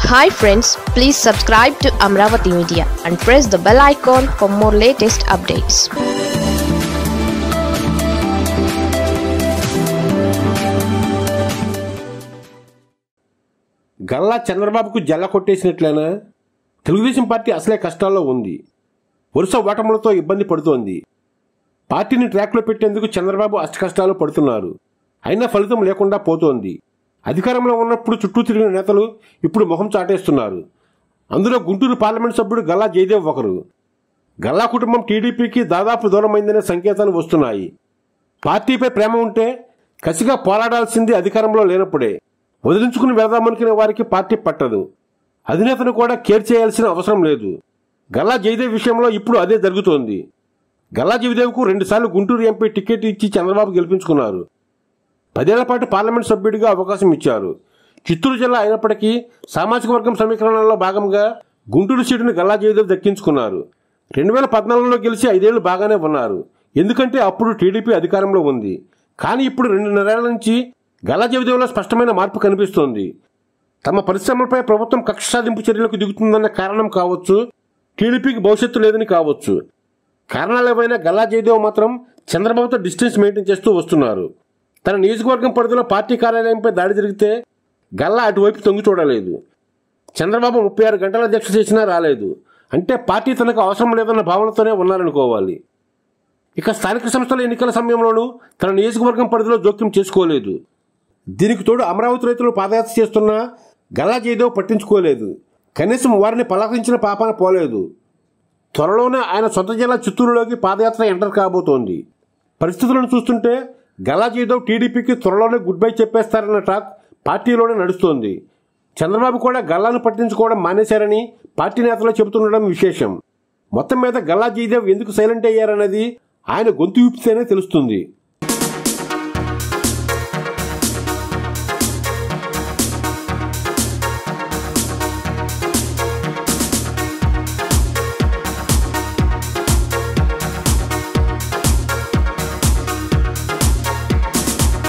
hi friends please subscribe to Amaravati media and press the bell icon for more latest updates Galla చంద్రబాబుకు జల్ల కొట్టేసినట్లేనా Telugu Desam party అసలే కష్టాల్లో ఉంది వరుస ఓటములతో ఇబ్బంది పడుతోంది పార్టీని ట్రాక్లో పెట్టేందుకు చంద్రబాబు అష్టకష్టాలు పడుతున్నారు అయినా ఫలితం లేకుండా పోతోంది అధికారంలో ఉన్నప్పుడు చుట్టూ తిరిగిన నేతలు ఇప్పుడు మొహం చాటేస్తున్నారు అందులో గుంటూరు పార్లమెంట్ సభ్యుడు గల్లా జయదేవ్ ఒకరు గల్లా కుటుంబం టీడీపీకి దాదాపు దూరమైందనే సంకేతాలు వస్తున్నాయి పార్టీపై ప్రేమ ఉంటే కసిగా పోరాడాల్సింది అధికారంలో లేనప్పుడే వదిలించుకుని వెళదామనుకునే వారికి పార్టీ పట్టదు అధినేతను కూడా కేర్ చేయాల్సిన అవసరం లేదు గల్లా జయదేవ్ విషయంలో ఇప్పుడు అదే జరుగుతోంది గల్లా జయదేవ్కు రెండుసార్లు గుంటూరు ఎంపీ టికెట్ ఇచ్చి చంద్రబాబు గెలిపించుకున్నారు పదేళ్ల పాటు పార్లమెంట్ సభ్యుడిగా అవకాశం ఇచ్చారు చిత్తూరు జిల్లా అయినప్పటికీ సామాజిక వర్గం సమీకరణలో భాగంగా గుంటూరు సీటును గల్లా జయదేవ్ దక్కించుకున్నారు రెండు వేల పద్నాలుగులో గెలిచి ఐదేళ్లు బాగానే ఉన్నారు ఎందుకంటే అప్పుడు టీడీపీ అధికారంలో ఉంది కానీ ఇప్పుడు రెండున్నరేళ్ల నుంచి గల్లా జయదేవ్లో స్పష్టమైన మార్పు కనిపిస్తోంది తమ పరిశ్రమలపై ప్రభుత్వం కక్ష సాధింపు చర్యలకు దిగుతుందన్న కారణం కావచ్చు టీడీపీకి భవిష్యత్తు లేదని కావచ్చు కారణాలు ఏవైనా గల్లా జయదేవ్ మాత్రం చంద్రబాబుతో డిస్టెన్స్ మెయింటైన్ చేస్తూ వస్తున్నారు తన నియోజకవర్గం పరిధిలో పార్టీ కార్యాలయంపై దాడి జరిగితే గల్లా అటువైపు తొంగి చూడలేదు చంద్రబాబు ముప్పై ఆరు గంటల దీక్ష చేసినా రాలేదు అంటే పార్టీ తనకు అవసరం లేదన్న భావనతోనే ఉన్నారనుకోవాలి ఇక స్థానిక సంస్థల ఎన్నికల సమయంలోనూ తన నియోజకవర్గం పరిధిలో జోక్యం చేసుకోలేదు దీనికి తోడు అమరావతి రైతులు పాదయాత్ర చేస్తున్నా గల్లా జయదేవ్ పట్టించుకోలేదు కనీసం వారిని పలకరించిన పాపాన పోలేదు త్వరలోనే ఆయన సొంత జిల్లా చిత్తూరులోకి పాదయాత్ర ఎంటర్ కాబోతోంది పరిస్థితులను చూస్తుంటే గల్లా జయదేవ్ టీడీపీకి త్వరలోనే గుడ్ బై చెప్పేస్తారన్న టాక్ పార్టీలోనే నడుస్తోంది చంద్రబాబు కూడా గల్లాను పట్టించుకోవడం మానేశారని పార్టీ నేతలు చెబుతుండడం విశేషం మొత్తం మీద గల్లా జయదేవ్ ఎందుకు సైలెంట్ అయ్యారన్నది ఆయన గొంతు విప్పితేనే తెలుస్తుంది